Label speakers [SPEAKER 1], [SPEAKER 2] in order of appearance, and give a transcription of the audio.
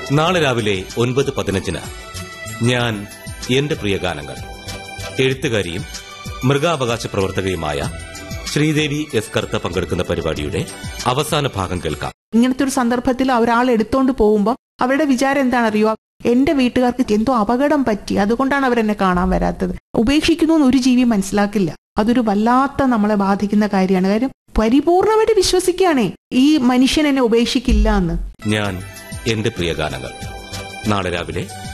[SPEAKER 1] നാളെ രാവിലെ ഒൻപത് പതിനഞ്ചിന് ഞാൻ എന്റെ പ്രിയ ഗാനങ്ങൾ എഴുത്തുകാരിയും മൃഗാവകാശ പ്രവർത്തകയുമായ ശ്രീദേവി എസ് കർത്ത പങ്കെടുക്കുന്ന പരിപാടിയുടെ അവസാന ഭാഗം കേൾക്കാം
[SPEAKER 2] ഇങ്ങനത്തെ ഒരു സന്ദർഭത്തിൽ ഒരാൾ എടുത്തോണ്ട് പോകുമ്പോൾ അവരുടെ വിചാരം എന്താണെന്നറിയോ എന്റെ വീട്ടുകാർക്ക് എന്തോ അപകടം പറ്റി അതുകൊണ്ടാണ് അവരെന്നെ കാണാൻ വരാത്തത് ഉപേക്ഷിക്കുന്നു എന്ന് ഒരു ജീവി മനസ്സിലാക്കില്ല അതൊരു വല്ലാത്ത നമ്മളെ ബാധിക്കുന്ന കാര്യമാണ് കാര്യം പരിപൂർണമായിട്ട് വിശ്വസിക്കുകയാണേ ഈ മനുഷ്യൻ എന്നെ ഉപേക്ഷിക്കില്ല എന്ന്
[SPEAKER 1] ഞാൻ എന്റെ പ്രിയ ഗാനങ്ങൾ നാളെ രാവിലെ